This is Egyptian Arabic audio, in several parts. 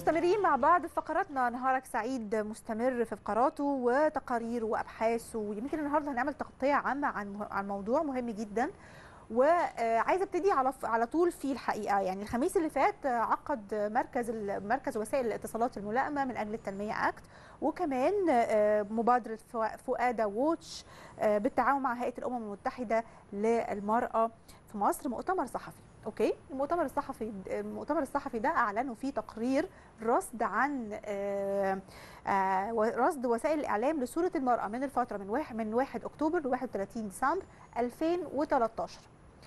مستمرين مع بعض في فقراتنا نهارك سعيد مستمر في فقراته وتقارير وابحاثه ويمكن النهارده هنعمل تغطيه عامه عن عن موضوع مهم جدا وعايزه ابتدي على على طول في الحقيقه يعني الخميس اللي فات عقد مركز مركز وسائل الاتصالات الملائمه من اجل التنميه اكت وكمان مبادره فؤاده ووتش بالتعاون مع هيئه الامم المتحده للمراه في مصر مؤتمر صحفي اوكي المؤتمر الصحفي المؤتمر الصحفي ده اعلنوا فيه تقرير رصد عن آآ آآ رصد وسائل الاعلام لصوره المراه من الفتره من 1 من 1 اكتوبر ل 31 ديسمبر 2013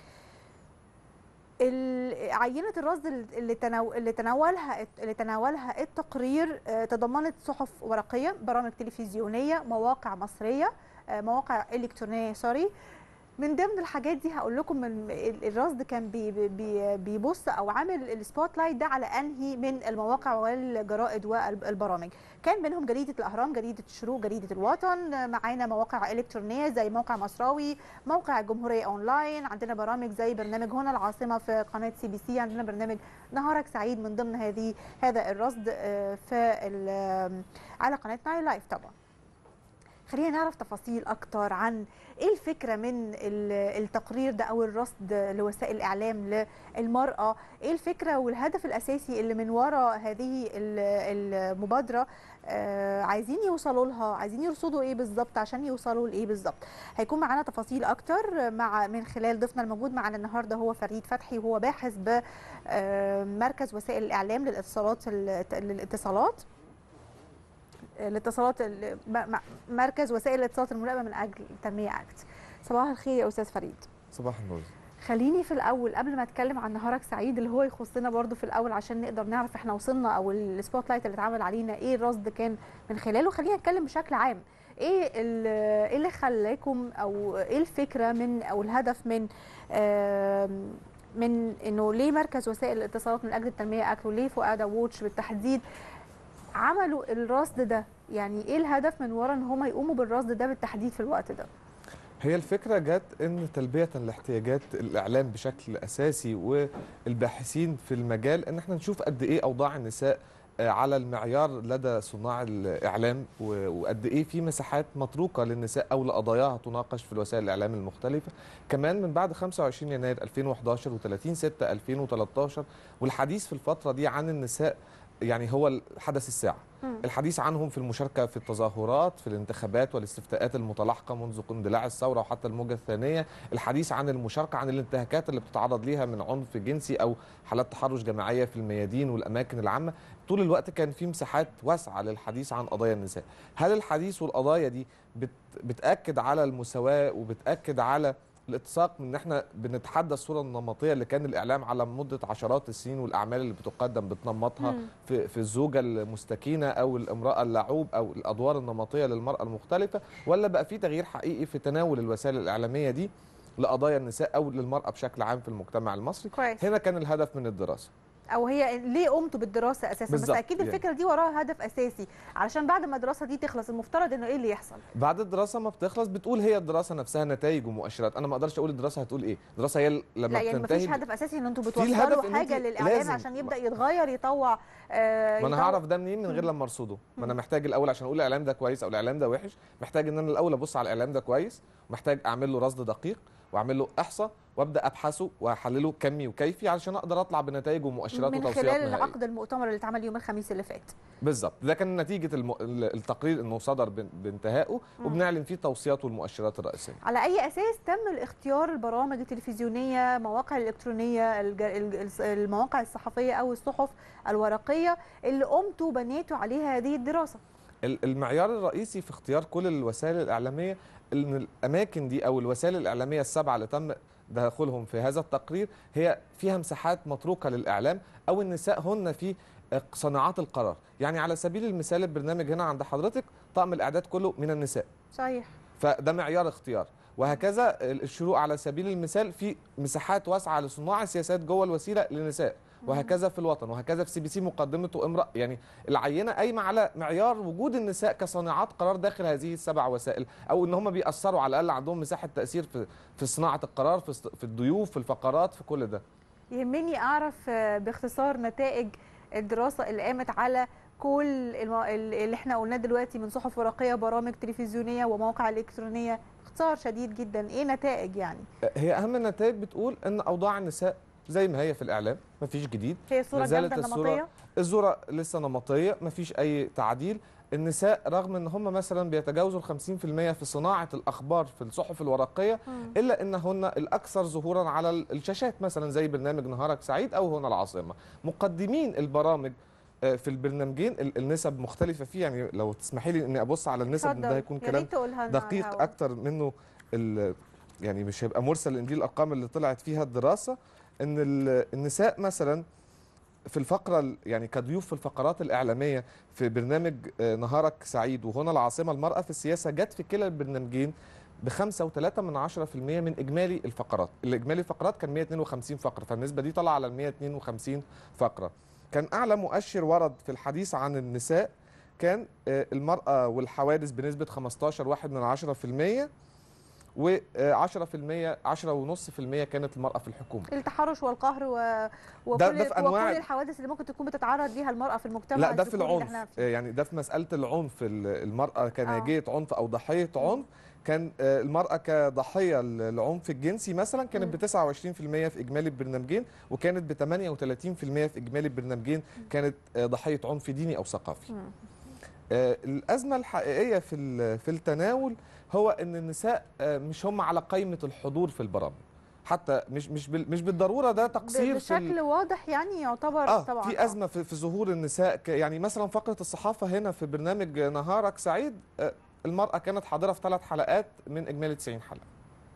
عينه الرصد اللي تناول اللي تناولها اللي تناولها التقرير تضمنت صحف ورقيه برامج تلفزيونيه مواقع مصريه مواقع الكترونيه سوري من ضمن الحاجات دي هقول لكم من الرصد كان بي بي بيبص او عامل السبوت لايت ده على انهي من المواقع والجرائد والبرامج كان منهم جريده الاهرام جريده الشروق جريده الوطن معانا مواقع الكترونيه زي موقع مصراوي موقع الجمهوريه اونلاين عندنا برامج زي برنامج هنا العاصمه في قناه سي بي سي عندنا برنامج نهارك سعيد من ضمن هذه هذا الرصد في على قناه نايل لايف طبعا خلينا نعرف تفاصيل اكتر عن ايه الفكره من التقرير ده او الرصد لوسائل الاعلام للمراه ايه الفكره والهدف الاساسي اللي من وراء هذه المبادره آه عايزين يوصلوا لها عايزين يرصدوا ايه بالظبط عشان يوصلوا لايه بالظبط هيكون معانا تفاصيل اكتر مع من خلال ضيفنا الموجود معانا النهارده هو فريد فتحي وهو باحث بمركز وسائل الاعلام للاتصالات للاتصالات الاتصالات مركز وسائل الاتصالات الملائمه من اجل التنميه اكت صباح الخير يا استاذ فريد صباح النور خليني في الاول قبل ما اتكلم عن نهارك سعيد اللي هو يخصنا برضو في الاول عشان نقدر نعرف احنا وصلنا او السبوت لايت اللي اتعمل علينا ايه الرصد كان من خلاله خلينا نتكلم بشكل عام ايه ايه اللي خلاكم او ايه الفكره من او الهدف من من انه ليه مركز وسائل الاتصالات من اجل التنميه اكت وليه فؤاده ووتش بالتحديد عملوا الرصد ده يعني ايه الهدف من ورا ان هم يقوموا بالرصد ده بالتحديد في الوقت ده هي الفكره جت ان تلبيه لاحتياجات الاعلام بشكل اساسي والباحثين في المجال ان احنا نشوف قد ايه اوضاع النساء على المعيار لدى صناع الاعلام وقد ايه في مساحات متروكه للنساء او لقضاياها تناقش في وسائل الاعلام المختلفه كمان من بعد 25 يناير 2011 و30 6 2013 والحديث في الفتره دي عن النساء يعني هو حدث الساعة م. الحديث عنهم في المشاركة في التظاهرات في الانتخابات والاستفتاءات المتلاحقة منذ اندلاع الثورة وحتى الموجة الثانية الحديث عن المشاركة عن الانتهاكات اللي بتتعرض ليها من عنف جنسي أو حالات تحرش جماعية في الميادين والأماكن العامة طول الوقت كان في مساحات واسعة للحديث عن قضايا النساء هل الحديث والقضايا دي بت بتأكد على المساواة وبتأكد على الاتساق من ان احنا بنتحدى الصوره النمطيه اللي كان الاعلام على مده عشرات السنين والاعمال اللي بتقدم بتنمطها في في الزوجه المستكينه او الامراه اللعوب او الادوار النمطيه للمراه المختلفه ولا بقى في تغيير حقيقي في تناول الوسائل الاعلاميه دي لقضايا النساء او للمراه بشكل عام في المجتمع المصري كويس. هنا كان الهدف من الدراسه او هي ليه قمتوا بالدراسه اساسا بس اكيد يعني. الفكره دي وراها هدف اساسي علشان بعد ما الدراسه دي تخلص المفترض انه ايه اللي يحصل بعد الدراسه ما بتخلص بتقول هي الدراسه نفسها نتائج ومؤشرات انا ما اقدرش اقول الدراسه هتقول ايه الدراسه هي لما لا يعني بتنتهي مفيش هدف اساسي ان انتوا بتوصلوا حاجه للاعلام عشان يبدا يتغير يطوع آه ما انا هعرف ده منين من غير لما ارصده ما انا محتاج الاول عشان اقول الاعلام ده كويس او الاعلام ده وحش محتاج ان انا الاول ابص على الاعلام ده كويس محتاج اعمل له رصد دقيق واعمل له احصاء وابدا ابحثه واحلله كمي وكيفي علشان اقدر اطلع بنتائج ومؤشرات من وتوصيات خلال نهائية. عقد المؤتمر اللي اتعمل يوم الخميس اللي فات بالظبط ده كان نتيجه الم... التقرير انه صدر بانتهائه وبنعلن فيه توصيات والمؤشرات الرئيسيه على اي اساس تم الاختيار البرامج التلفزيونيه مواقع الالكترونيه المواقع الصحفيه او الصحف الورقيه اللي قمتوا بنيتوا عليها هذه الدراسه المعيار الرئيسي في اختيار كل الوسائل الاعلاميه ان الاماكن دي او الوسائل الاعلاميه السبعه اللي تم دخولهم في هذا التقرير هي فيها مساحات متروكه للاعلام او النساء هن في صناعات القرار يعني على سبيل المثال البرنامج هنا عند حضرتك طقم الاعداد كله من النساء صحيح فده معيار اختيار وهكذا الشروق على سبيل المثال في مساحات واسعه لصناع السياسات جوه الوسيله للنساء وهكذا في الوطن وهكذا في سي بي سي مقدمته امراه يعني العينه قايمه على معيار وجود النساء كصانعات قرار داخل هذه السبع وسائل او ان هم بيأثروا على الاقل عندهم مساحه تاثير في في صناعه القرار في في الضيوف في الفقرات في كل ده يهمني اعرف باختصار نتائج الدراسه اللي قامت على كل الم- اللي احنا قلناه دلوقتي من صحف ورقيه برامج تلفزيونيه ومواقع الكترونيه اختصار شديد جدا ايه نتائج يعني هي اهم النتائج بتقول ان اوضاع النساء زي ما هي في الاعلام مفيش جديد هي الصوره ما زالت الجامده الصورة- النمطيه الصوره لسه نمطيه مفيش اي تعديل النساء رغم ان هم مثلا بيتجاوزوا ال 50% في صناعه الاخبار في الصحف الورقيه مم. الا انهن الاكثر ظهورا على الشاشات مثلا زي برنامج نهارك سعيد او هنا العاصمه مقدمين البرامج آه، في البرنامجين ال- النسب مختلفه فيه يعني لو تسمحي لي اني ابص على النسب اتفضل. ده هيكون يا كلام ريت تقولها لنا على دقيق الهوا. اكتر منه ال- يعني مش هيبقى مرسل لان دي الارقام اللي طلعت فيها الدراسه ان ال- النساء مثلا في الفقره ال- يعني كضيوف في الفقرات الاعلاميه في برنامج آه، نهارك سعيد وهنا العاصمه المراه في السياسه جت في كلا البرنامجين ب 5.3 من 10% من اجمالي الفقرات، الاجمالي الفقرات كان 152 فقره فالنسبه دي طالعه على ال 152 فقره. كان اعلى مؤشر ورد في الحديث عن النساء كان آه، المراه والحوادث بنسبه 15 واحد من 10% و 10% 10.5% كانت المراه في الحكومه. التحرش والقهر و... ده- وكل ده في أنواع- وكل الحوادث اللي ممكن تكون بتتعرض ليها المراه في المجتمع لا ده في الذكوري اللي العنف احنا آه، يعني ده في مساله العنف ال- المراه كناجيه عنف او ضحيه عنف كان آه، المراه كضحيه للعنف الجنسي مثلا مم. كانت ب 29% في اجمالي البرنامجين وكانت ب 38% في اجمالي البرنامجين كانت آه، ضحيه عنف ديني او ثقافي مم. آه، الازمه الحقيقيه في ال- في التناول هو ان النساء آه، مش هم على قائمه الحضور في البرامج حتى مش مش بال- مش بالضروره ده تقصير في ال- بشكل واضح يعني يعتبر اه طبعا في ازمه في, في ظهور النساء ك- يعني مثلا فقره الصحافه هنا في برنامج نهارك سعيد آه، المراه كانت حاضره في ثلاث حلقات من اجمالي 90 حلقه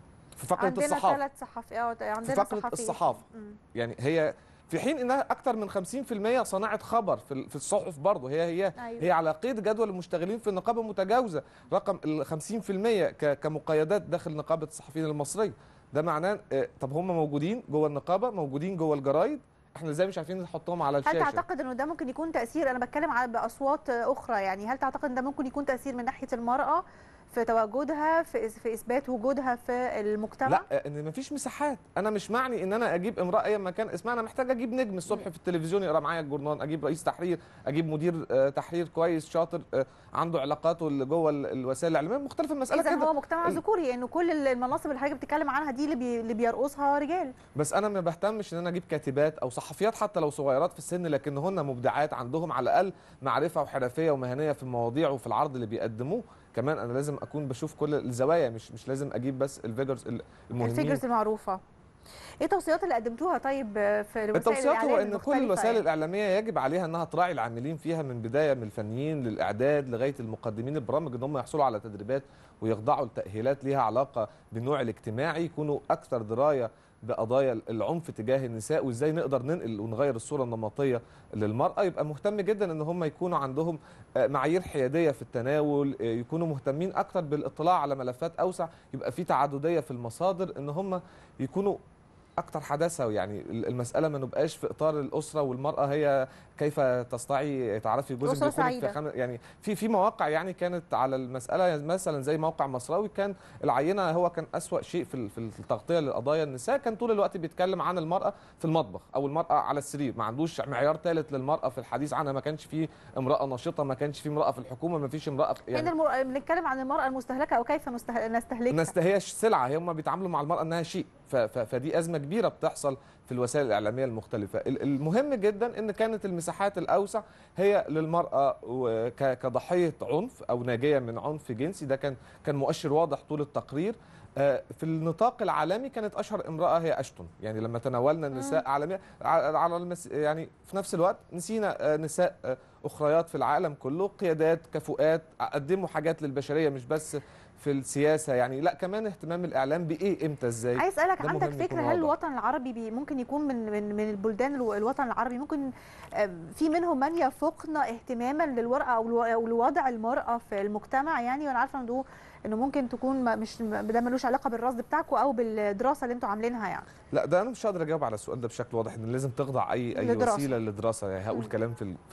في فقره عندنا الصحافه ثلاث صحفي اه عندنا في فقره صحفيين. الصحافه مم. يعني هي في حين انها اكثر من 50% صناعه خبر في ال- في الصحف برضه هي هي أيوة. هي على قيد جدول المشتغلين في النقابه متجاوزه رقم ال 50% ك- كمقيدات داخل نقابه الصحفيين المصريه ده معناه آه، طب هم موجودين جوه النقابه موجودين جوه الجرايد احنا ازاي مش عارفين نحطهم على هل الشاشه تعتقد انه ده ممكن يكون تاثير انا بتكلم على باصوات اخرى يعني هل تعتقد ان ده ممكن يكون تاثير من ناحيه المراه في تواجدها في في اثبات وجودها في المجتمع لا ان مفيش مساحات انا مش معني ان انا اجيب امراه اي مكان اسمها انا محتاج اجيب نجم الصبح في التلفزيون يقرا معايا الجورنال اجيب رئيس تحرير اجيب مدير آه، تحرير كويس شاطر آه، عنده علاقاته اللي جوه ال- الوسائل الاعلاميه مختلف المساله اذا كده هو مجتمع ال- ذكوري انه كل المناصب اللي حضرتك بتتكلم عنها دي اللي, بي... اللي بيرقصها رجال بس انا ما بهتمش ان انا اجيب كاتبات او صحفيات حتى لو صغيرات في السن لكنهن مبدعات عندهم على الاقل معرفه وحرفيه ومهنيه في المواضيع وفي العرض اللي بيقدموه كمان انا لازم اكون بشوف كل الزوايا مش مش لازم اجيب بس الفيجرز المهمين الفيجرز المعروفه ايه التوصيات اللي قدمتوها طيب في الوسائل التوصيات هو الإعلام ان كل المختلفة الوسائل يعني؟ الاعلاميه يجب عليها انها تراعي العاملين فيها من بدايه من الفنيين للاعداد لغايه المقدمين البرامج ان هم يحصلوا على تدريبات ويخضعوا لتاهيلات ليها علاقه بالنوع الاجتماعي يكونوا اكثر درايه بقضايا العنف تجاه النساء وازاي نقدر ننقل ونغير الصوره النمطيه للمراه يبقى مهتم جدا ان هم يكونوا عندهم آه، معايير حياديه في التناول آه، يكونوا مهتمين اكثر بالاطلاع على ملفات اوسع يبقى في تعدديه في المصادر ان هم يكونوا اكتر حداثه يعني المساله ما نبقاش في اطار الاسره والمراه هي كيف تستطيعي تعرفي جزء أسرة بيخونك في سعيدة. خم... يعني في في مواقع يعني كانت على المساله مثلا زي موقع مصراوي كان العينه هو كان اسوا شيء في ال- في التغطيه للقضايا النساء كان طول الوقت بيتكلم عن المراه في المطبخ او المراه على السرير ما عندوش معيار ثالث للمراه في الحديث عنها ما كانش فيه امراه نشطه ما كانش فيه امراه في الحكومه ما فيش امراه في يعني المر... بنتكلم عن المراه المستهلكه او كيف نسته... نستهلكها الناس هي سلعه هم بيتعاملوا مع المراه انها شيء ف- ف- فدي ازمه كبيره بتحصل في الوسائل الاعلاميه المختلفه ال- المهم جدا ان كانت المساحات الاوسع هي للمراه وك- كضحيه عنف او ناجيه من عنف جنسي ده كان كان مؤشر واضح طول التقرير آه، في النطاق العالمي كانت اشهر امراه هي اشتون يعني لما تناولنا النساء عالميا ع- على المس... يعني في نفس الوقت نسينا آه، نساء آه، اخريات في العالم كله قيادات كفؤات قدموا حاجات للبشريه مش بس في السياسه يعني لا كمان اهتمام الاعلام بايه امتى ازاي عايز اسالك ده عندك مهم فكره يكون هل واضح. الوطن العربي بي ممكن يكون من من من البلدان الو- الوطن العربي ممكن آه، في منهم من يفقن اهتماما للمراه او لو- أو لوضع المراه في المجتمع يعني وانا عارفه انه انه ممكن تكون ما- مش ده ملوش علاقه بالرصد بتاعكم او بالدراسه اللي انتم عاملينها يعني لا ده انا مش هقدر اجاوب على السؤال ده بشكل واضح ان لازم تخضع اي اي لدراسة. وسيله للدراسه يعني هقول مم. كلام في ال- في ال-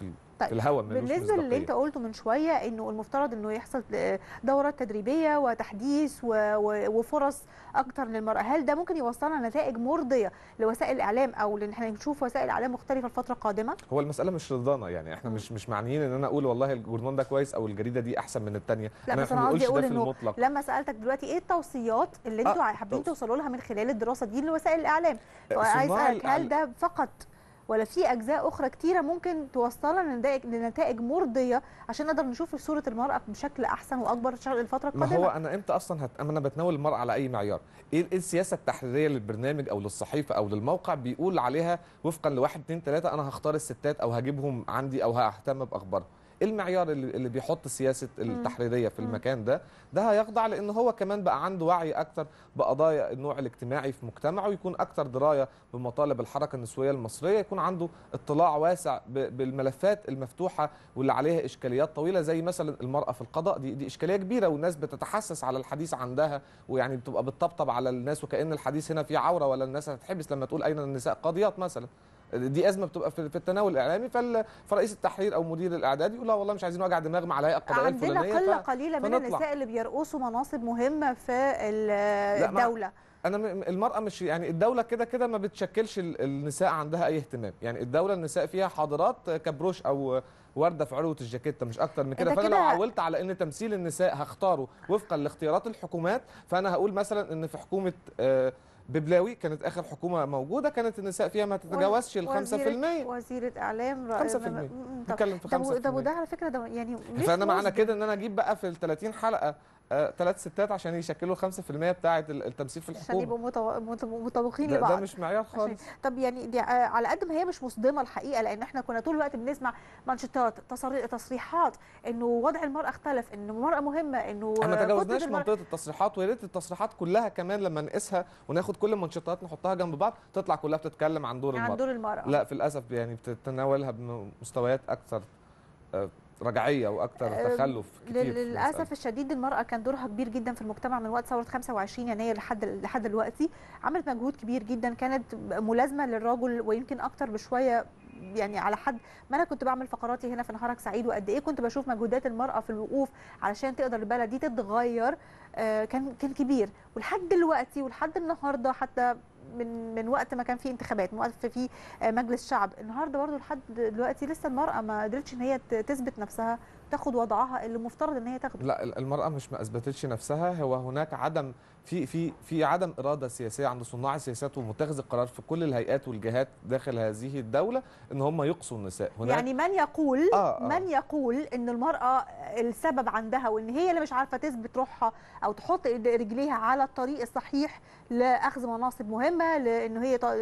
طيب، في الهواء ملوش بالنسبه للي مصداقية. انت قلته من شويه انه المفترض انه يحصل دورات تدريبيه وتحديث و- و- وفرص اكتر للمراه هل ده ممكن يوصلنا نتائج مرضيه لوسائل الاعلام او لان احنا نشوف وسائل اعلام مختلفه الفتره القادمه هو المساله مش رضانا يعني احنا مم. مش مش معنيين ان انا اقول والله الجورنال ده كويس او الجريده دي احسن من الثانيه لا، بس احنا أنا ما قصدي بنقولش ده أقول في إنه المطلق لما سالتك دلوقتي ايه التوصيات اللي انتوا آه، حابين توص- توصلوا لها من خلال الدراسه دي لوسائل الاعلام عايز صناع اسالك هل الإعلام- ده فقط ولا في اجزاء اخرى كتيره ممكن توصلنا لنتائج لنتائج مرضيه عشان نقدر نشوف صوره المراه بشكل احسن واكبر شغل الفتره ما القادمه هو انا امتى اصلا هت... أما انا بتناول المرأة على اي معيار ايه إيه السياسه التحريريه للبرنامج او للصحيفه او للموقع بيقول عليها وفقا لواحد اتنين تلاته انا هختار الستات او هجيبهم عندي او ههتم باخبارهم ايه المعيار اللي, اللي بيحط السياسه التحريريه في مم. المكان ده ده هيخضع لان هو كمان بقى عنده وعي اكتر بقضايا النوع الاجتماعي في مجتمعه ويكون اكتر درايه بمطالب الحركه النسويه المصريه يكون عنده اطلاع واسع ب- بالملفات المفتوحه واللي عليها اشكاليات طويله زي مثلا المراه في القضاء دي دي اشكاليه كبيره والناس بتتحسس على الحديث عندها ويعني بتبقى بتطبطب على الناس وكأن الحديث هنا فيه عوره ولا الناس هتتحبس لما تقول اين النساء قاضيات مثلا دي ازمه بتبقى في في التناول الاعلامي فال- فرئيس التحرير او مدير الاعداد يقول لا والله مش عايزين وجع دماغ مع الهيئه القضائيه عندنا الفلانيه قله ف- قليله من فنطلع. النساء اللي بيرقصوا مناصب مهمه في ال- لا، ما- الدوله انا م- المراه مش يعني الدوله كده كده ما بتشكلش ال- النساء عندها اي اهتمام يعني الدوله النساء فيها حاضرات كبروش او ورده في عروه الجاكيته مش اكتر من كده أنت فانا كده- لو عولت على ان تمثيل النساء هختاره وفقا لاختيارات الحكومات فانا هقول مثلا ان في حكومه آه، ببلاوي كانت اخر حكومه موجوده كانت النساء فيها ما تتجاوزش ال 5% وزيرة- وزيره اعلام 5% م- طب نتكلم في طب و- 5% طب وده على فكره ده يعني مش فانا معنى مصدر. كده ان انا اجيب بقى في ال 30 حلقه ثلاث ستات عشان يشكلوا 5% بتاعه ال- التمثيل في عشان الحكومه يبقوا متو- مت- متطابقين ده, ده لبعض مش معيار عشان- خالص طب يعني دي آه، على قد ما هي مش مصدمه الحقيقه لان احنا كنا طول الوقت بنسمع مانشيتات تصري- تصريحات انه وضع المراه اختلف انه المراه مهمه انه احنا ما آه، تجاوزناش كتلة المرأة- منطقه التصريحات ويا ريت التصريحات كلها كمان لما نقيسها وناخد كل المنشطات نحطها جنب بعض تطلع كلها بتتكلم عن دور عن المراه دور المراه لا في الاسف يعني بتتناولها بمستويات اكثر آه، رجعيه واكثر آه، تخلف كتير في المسألة. للاسف الشديد المراه كان دورها كبير جدا في المجتمع من وقت ثوره 25 يناير لحد لحد دلوقتي عملت مجهود كبير جدا كانت ملازمه للرجل ويمكن اكتر بشويه يعني على حد ما انا كنت بعمل فقراتي هنا في نهارك سعيد وقد ايه كنت بشوف مجهودات المراه في الوقوف علشان تقدر البلد دي تتغير آه، كان كان كبير ولحد دلوقتي ولحد النهارده حتى من من وقت ما كان في انتخابات من وقت في آه، مجلس شعب النهارده برضو لحد دلوقتي لسه المراه ما قدرتش ان هي ت- تثبت نفسها تاخد وضعها اللي مفترض ان هي تاخده لا المرأة مش ما اثبتتش نفسها هو هناك عدم في في في عدم إرادة سياسية عند صناع السياسات ومتخذ القرار في كل الهيئات والجهات داخل هذه الدولة ان هم يقصوا النساء هناك يعني من يقول آه، آه. من يقول ان المراه السبب عندها وان هي اللي مش عارفه تثبت روحها او تحط إيد- رجليها على الطريق الصحيح لاخذ مناصب مهمه لان هي ط-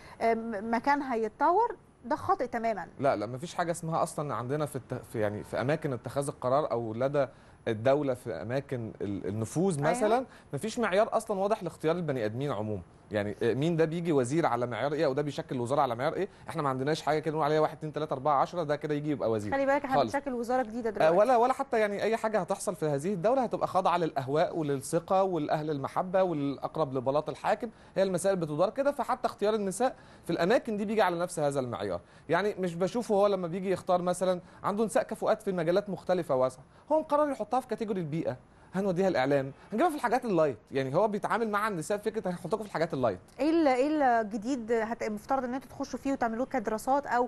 آم، مكانها يتطور ده خاطئ تماما لا لا مفيش حاجة اسمها اصلا عندنا في, الت... في يعني في اماكن اتخاذ القرار او لدى الدولة في اماكن ال- النفوذ أيوة. مثلا مفيش معيار اصلا واضح لاختيار البني ادمين عموما يعني مين ده بيجي وزير على معيار ايه او ده بيشكل وزاره على معيار ايه احنا ما عندناش حاجه كده نقول عليها 1 2 3 4 10 ده كده يجي يبقى وزير خلي بالك احنا خالص. بنشكل وزاره جديده آه، دلوقتي ولا ولا حتى يعني اي حاجه هتحصل في هذه الدوله هتبقى خاضعه للاهواء وللثقه والاهل المحبه والاقرب لبلاط الحاكم هي المسائل بتدار كده فحتى اختيار النساء في الاماكن دي بيجي على نفس هذا المعيار يعني مش بشوفه هو لما بيجي يختار مثلا عنده نساء كفؤات في مجالات مختلفه واسعه هو مقرر يحطها في كاتيجوري البيئه هنوديها الاعلام هنجيبها في الحاجات اللايت يعني هو بيتعامل مع النساء فكره هنحطكم في الحاجات اللايت ايه ال- ايه الجديد هت- المفترض ان انتوا تخشوا فيه وتعملوه كدراسات او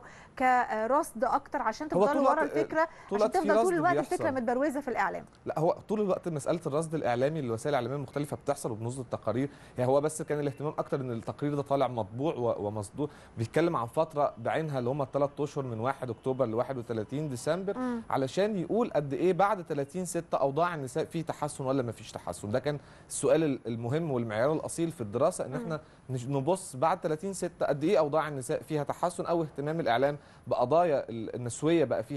كرصد اكتر عشان هو تفضلوا طول ورا الوقت- الفكره طول عشان الوقت في تفضل طول رصد الوقت بيحصل. الفكره متبروزه في الاعلام لا هو طول الوقت مساله الرصد الاعلامي للوسائل الاعلاميه المختلفه بتحصل وبنصدر التقارير يعني هو بس كان الاهتمام اكتر ان التقرير ده طالع مطبوع و- ومصدور بيتكلم عن فتره بعينها اللي هم الثلاث اشهر من 1 اكتوبر ل 31 ديسمبر مم. علشان يقول قد ايه بعد 30 6 اوضاع النساء في تحسن ولا ما فيش تحسن ده كان السؤال ال- المهم والمعيار الاصيل في الدراسه ان احنا نج- نبص بعد 30 6 قد ايه اوضاع النساء فيها تحسن او اهتمام الاعلام بقضايا ال- النسويه بقى فيها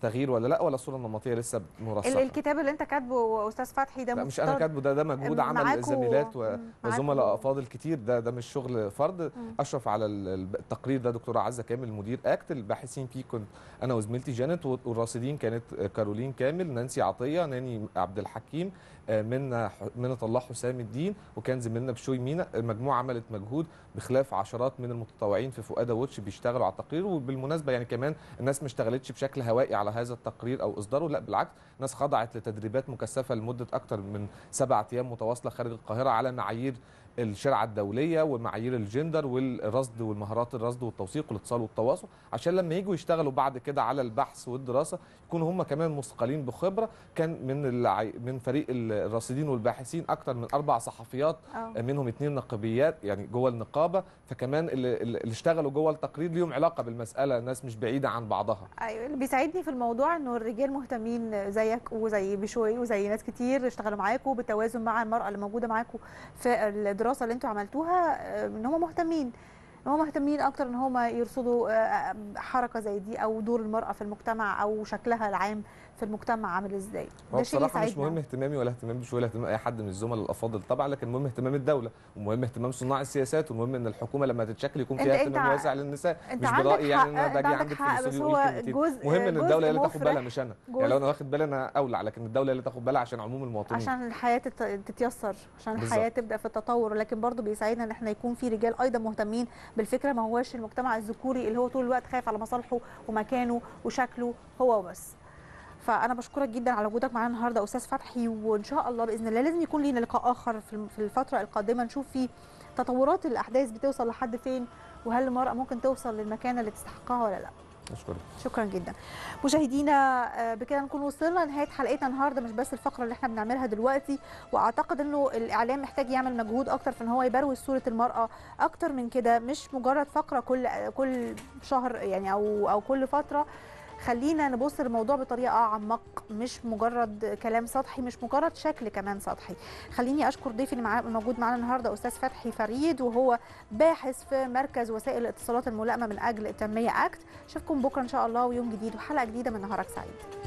تغيير ولا لا ولا الصوره النمطيه لسه ال- مرسخه الكتاب اللي انت كاتبه استاذ فتحي ده لا مش انا مفترض كاتبه ده ده مجهود عمل معاكوا- زميلات و- مم، وزملاء معاكوا- افاضل كتير ده ده مش شغل فرد مم. اشرف على ال- ال- التقرير ده دكتوره عزه كامل مدير اكت الباحثين فيه كنت انا وزميلتي جانيت والراصدين كانت كارولين كامل نانسي عطيه ناني عبد الحكيم آه، منى ح- منى الله حسام الدين وكان زميلنا بشوي مينا المجموعه عملت مجهود بخلاف عشرات من المتطوعين في فؤاد ووتش بيشتغلوا على التقرير وبالمناسبه يعني كمان الناس ما اشتغلتش بشكل هوائي على هذا التقرير او اصداره لا بالعكس الناس خضعت لتدريبات مكثفه لمده اكثر من سبعة ايام متواصله خارج القاهره على معايير الشرعه الدوليه ومعايير الجندر والرصد والمهارات الرصد والتوثيق والاتصال والتواصل عشان لما يجوا يشتغلوا بعد كده على البحث والدراسه يكونوا هم كمان مثقلين بخبره كان من الع... من فريق الراصدين والباحثين اكثر من اربع صحفيات آه. منهم اثنين نقابيات يعني جوه النقابه فكمان اللي, اللي اشتغلوا جوه التقرير ليهم علاقه بالمساله الناس مش بعيده عن بعضها ايوه اللي بيساعدني في الموضوع انه الرجال مهتمين زيك وزي بشوي وزي ناس كتير اشتغلوا معاكم بالتوازن مع المراه اللي موجوده معاكم في الدراسه اللي انتوا عملتوها آه، ان هم مهتمين ان هم مهتمين اكتر ان هم يرصدوا آه، حركه زي دي او دور المراه في المجتمع او شكلها العام في المجتمع عامل ازاي هو ده شيء بصراحه مش يساعدنا مهم اهتمامي ولا اهتمام بشوي ولا اهتمام اي حد من الزملاء الافاضل طبعا لكن مهم اهتمام الدوله ومهم اهتمام صناع السياسات ومهم ان الحكومه لما تتشكل يكون أنت- فيها أنت اهتمام ع- واسع للنساء انت مش عندك برأيي يعني ان حق انا باجي عندك عندك في حق الاستوديو بس واقول هو كلمتين جزء مهم ان جزء الدوله هي اللي تاخد مفرح. بالها مش انا جزء- يعني لو انا واخد بالي انا اولى لكن الدوله هي اللي تاخد بالها عشان عموم المواطنين عشان الحياه تت- تتيسر عشان بالظبط. الحياه تبدا في التطور لكن برضو بيساعدنا ان احنا يكون في رجال ايضا مهتمين بالفكره ما هوش المجتمع الذكوري اللي هو طول الوقت خايف على مصالحه ومكانه وشكله هو وبس فانا بشكرك جدا على وجودك معانا النهارده استاذ فتحي وان شاء الله باذن الله لازم يكون لينا لقاء اخر في الم- في الفتره القادمه نشوف فيه تطورات الاحداث بتوصل لحد فين وهل المراه ممكن توصل للمكانه اللي تستحقها ولا لا اشكرك شكرا جدا مشاهدينا آه، بكده نكون وصلنا لنهايه حلقتنا النهارده مش بس الفقره اللي احنا بنعملها دلوقتي واعتقد انه الاعلام محتاج يعمل مجهود اكتر في ان هو يبروز صوره المراه اكتر من كده مش مجرد فقره كل كل شهر يعني او او كل فتره خلينا نبص للموضوع بطريقه اعمق مش مجرد كلام سطحي مش مجرد شكل كمان سطحي خليني اشكر ضيفي اللي معا- موجود معانا النهارده استاذ فتحي فريد وهو باحث في مركز وسائل الاتصالات الملائمه من اجل التنميه اكت اشوفكم بكره ان شاء الله ويوم جديد وحلقه جديده من نهارك سعيد